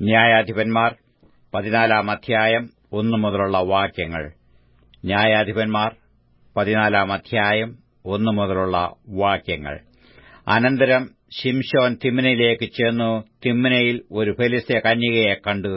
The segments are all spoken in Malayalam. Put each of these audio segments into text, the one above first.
ന്യായാധിപന്മാർ പതിനാലാം അധ്യായം ഒന്നു മുതലുള്ള വാക്യങ്ങൾ ന്യായാധിപന്മാർ പതിനാലാം അധ്യായം ഒന്നു മുതലുള്ള വാക്യങ്ങൾ അനന്തരം ശിംഷോൻ തിമ്നയിലേക്ക് ചെന്നു തിമ്നയിൽ ഒരു ഫെലിസ്ത്യ കന്യകയെ കണ്ടു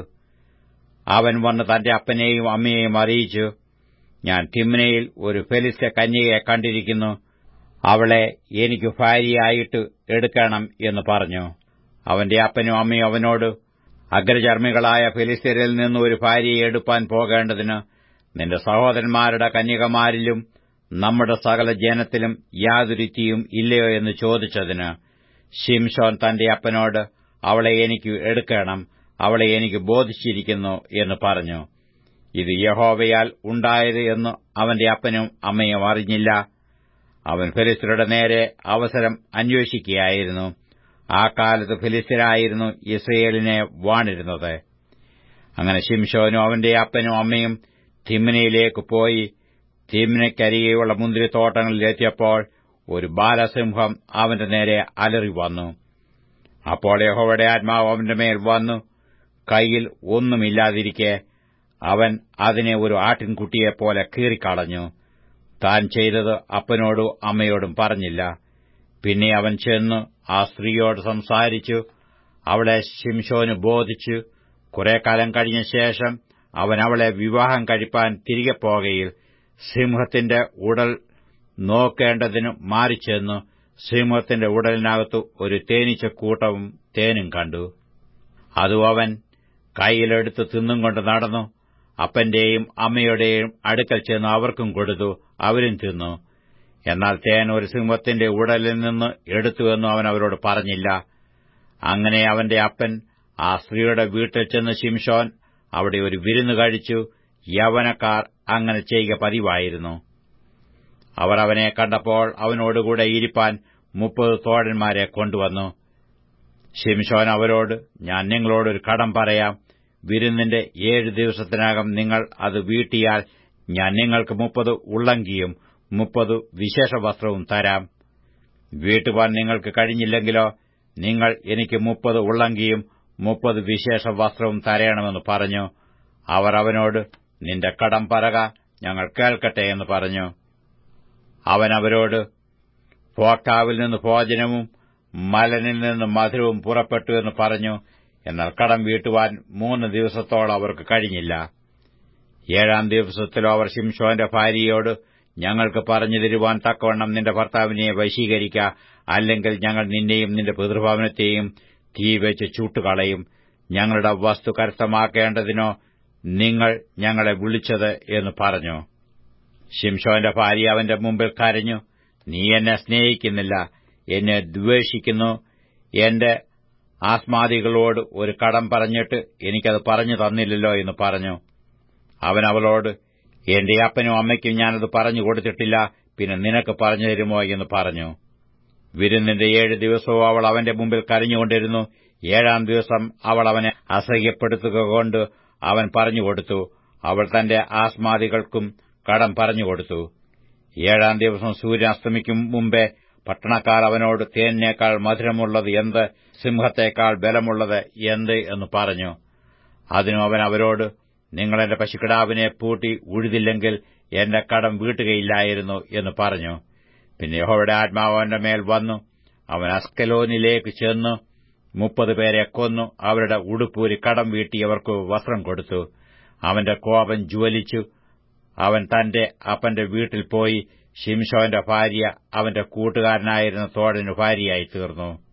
അവൻ വന്ന് തന്റെ അപ്പനെയും അമ്മയെയും അറിയിച്ചു ഞാൻ തിമ്നയിൽ ഒരു ഫെലിസ്ത്യ കന്യകയെ കണ്ടിരിക്കുന്നു അവളെ എനിക്ക് ഭാര്യയായിട്ട് എടുക്കണം എന്ന് പറഞ്ഞു അവന്റെ അപ്പനും അമ്മയും അവനോട് അഗ്രചർമ്മികളായ ഫെലിസ്ത്യരിൽ നിന്ന് ഒരു ഭാര്യയെ എടുപ്പാൻ പോകേണ്ടതിന് നിന്റെ സഹോദരന്മാരുടെ കന്യകമാരിലും നമ്മുടെ സകല ജനത്തിലും യാതൊരുത്തിയും ഇല്ലയോ എന്ന് ചോദിച്ചതിന് ഷിംഷോൻ തന്റെ അപ്പനോട് അവളെ എനിക്ക് എടുക്കണം അവളെ എനിക്ക് ബോധിച്ചിരിക്കുന്നു എന്ന് പറഞ്ഞു ഇത് യഹോവയാൽ ഉണ്ടായത് എന്ന് അവന്റെ അപ്പനും അമ്മയും അറിഞ്ഞില്ല അവൻ ഫെലിസ്തരുടെ നേരെ അവസരം അന്വേഷിക്കുകയായിരുന്നു ആ കാലത്ത് ഫിലിസ്തരായിരുന്നു ഇസ്രയേലിനെ വാണിരുന്നത് അങ്ങനെ ശിംഷോനും അവന്റെ അപ്പനും അമ്മയും തിമ്നയിലേക്ക് പോയി തിമ്നയ്ക്കരികെയുള്ള മുന്തിരിത്തോട്ടങ്ങളിലെത്തിയപ്പോൾ ഒരു ബാലസിംഹം അവന്റെ നേരെ അലറി വന്നു അപ്പോൾ യഹോവയുടെ ആത്മാവ് അവന്റെ മേൽ വന്നു കൈയിൽ ഒന്നുമില്ലാതിരിക്കെ അവൻ അതിനെ ഒരു ആട്ടിൻകുട്ടിയെപ്പോലെ കീറിക്കളഞ്ഞു താൻ ചെയ്തത് അപ്പനോടും അമ്മയോടും പറഞ്ഞില്ല പിന്നെ അവൻ ചെന്ന് ആ സ്ത്രീയോട് സംസാരിച്ചു അവളെ ശിംഷോന് ബോധിച്ചു കുറെ കാലം കഴിഞ്ഞ ശേഷം അവൻ അവളെ വിവാഹം കഴിപ്പാൻ തിരികെ പോകയിൽ സിംഹത്തിന്റെ ഉടൽ നോക്കേണ്ടതിനു മാറിച്ചെന്നു സിംഹത്തിന്റെ ഉടലിനകത്തു ഒരു തേനീച്ചക്കൂട്ടവും തേനും കണ്ടു അതും അവൻ കൈയിലെടുത്ത് തിന്നും കൊണ്ട് നടന്നു അപ്പന്റെയും അമ്മയുടെയും അടുക്കൽ ചെന്ന് അവർക്കും കൊടുത്തു അവരും തിന്നു എന്നാൽ തേൻ ഒരു സിംഹത്തിന്റെ ഉടലിൽ നിന്ന് എടുത്തുവെന്നും അവൻ അവരോട് പറഞ്ഞില്ല അങ്ങനെ അവന്റെ അപ്പൻ ആ സ്ത്രീയുടെ വീട്ടിൽ ചെന്ന് ശിംഷോൻ അവിടെ ഒരു വിരുന്ന് കഴിച്ചു യവനക്കാർ അങ്ങനെ ചെയ്യുക പതിവായിരുന്നു അവർ അവനെ കണ്ടപ്പോൾ അവനോടുകൂടെ ഇരിപ്പാൻ മുപ്പത് തോഴന്മാരെ കൊണ്ടുവന്നു ശിംഷോൻ അവരോട് ഞാൻ നിങ്ങളോടൊരു കടം പറയാം വിരുന്നിന്റെ ഏഴ് ദിവസത്തിനകം നിങ്ങൾ അത് വീട്ടിയാൽ ഞാൻ നിങ്ങൾക്ക് മുപ്പത് ഉള്ളങ്കിയും മുപ്പത് വിശേഷ വസ്ത്രവും തരാം വീട്ടുവാൻ നിങ്ങൾക്ക് കഴിഞ്ഞില്ലെങ്കിലോ നിങ്ങൾ എനിക്ക് മുപ്പത് ഉള്ളങ്കിയും മുപ്പത് വിശേഷ വസ്ത്രവും തരയണമെന്ന് പറഞ്ഞു അവർ അവനോട് നിന്റെ കടം പറക ഞങ്ങൾ കേൾക്കട്ടെ എന്ന് പറഞ്ഞു അവൻ അവരോട് ഭോക്താവിൽ നിന്ന് ഭോജനവും മലനിൽ നിന്ന് മധുരവും പുറപ്പെട്ടു എന്ന് പറഞ്ഞു എന്നാൽ കടം വീട്ടുവാൻ മൂന്ന് ദിവസത്തോളം അവർക്ക് കഴിഞ്ഞില്ല ഏഴാം ദിവസത്തിലോ അവർ ശിംഷോന്റെ ഭാര്യയോട് ഞങ്ങൾക്ക് പറഞ്ഞു തരുവാൻ തക്കവണ്ണം നിന്റെ ഭർത്താവിനെ വശീകരിക്ക അല്ലെങ്കിൽ ഞങ്ങൾ നിന്നെയും നിന്റെ പിതൃഭവനത്തെയും തീ വെച്ച് ചൂട്ടുകളയും ഞങ്ങളുടെ വസ്തു കരസ്ഥമാക്കേണ്ടതിനോ നിങ്ങൾ ഞങ്ങളെ വിളിച്ചത് എന്ന് പറഞ്ഞു ശിംഷോന്റെ ഭാര്യ അവന്റെ മുമ്പിൽ കരഞ്ഞു നീ എന്നെ സ്നേഹിക്കുന്നില്ല എന്നെ ദ്വേഷിക്കുന്നു എന്റെ ആസ്മാദികളോട് ഒരു കടം പറഞ്ഞിട്ട് എനിക്കത് പറഞ്ഞു തന്നില്ലല്ലോ എന്ന് പറഞ്ഞു അവൻ അവളോട് എന്റെ അപ്പനും അമ്മയ്ക്കും ഞാനത് പറഞ്ഞു കൊടുത്തിട്ടില്ല പിന്നെ നിനക്ക് പറഞ്ഞു തരുമോ എന്ന് പറഞ്ഞു വിരുന്നിന്റെ ഏഴ് ദിവസവും അവൾ അവന്റെ മുമ്പിൽ കരഞ്ഞുകൊണ്ടിരുന്നു ഏഴാം ദിവസം അവൾ അവനെ അസഹ്യപ്പെടുത്തുക കൊണ്ട് അവൻ പറഞ്ഞുകൊടുത്തു അവൾ തന്റെ ആസ്മാദികൾക്കും കടം പറഞ്ഞുകൊടുത്തു ഏഴാം ദിവസം സൂര്യൻ അസ്തമിക്കും മുമ്പേ പട്ടണക്കാർ അവനോട് തേനിനേക്കാൾ മധുരമുള്ളത് എന്ത് സിംഹത്തേക്കാൾ ബലമുള്ളത് എന്ത് എന്ന് പറഞ്ഞു അതിനും അവൻ അവരോട് നിങ്ങൾ എന്റെ പശുക്കിടാവിനെ പൂട്ടി ഉഴുതില്ലെങ്കിൽ എന്റെ കടം വീട്ടുകയില്ലായിരുന്നു എന്ന് പറഞ്ഞു പിന്നെ യഹോയുടെ ആത്മാവ് അവന്റെ മേൽ വന്നു അവൻ അസ്കലോനിലേക്ക് ചെന്നു മുപ്പത് പേരെ കൊന്നു അവരുടെ ഉടുപ്പൂരി കടം വീട്ടിയവർക്ക് വസ്ത്രം കൊടുത്തു അവന്റെ കോപം ജ്വലിച്ചു അവൻ തന്റെ അപ്പന്റെ വീട്ടിൽ പോയി ഷിംഷോന്റെ ഭാര്യ അവന്റെ കൂട്ടുകാരനായിരുന്ന തോഴന് ഭാര്യയായി തീർന്നു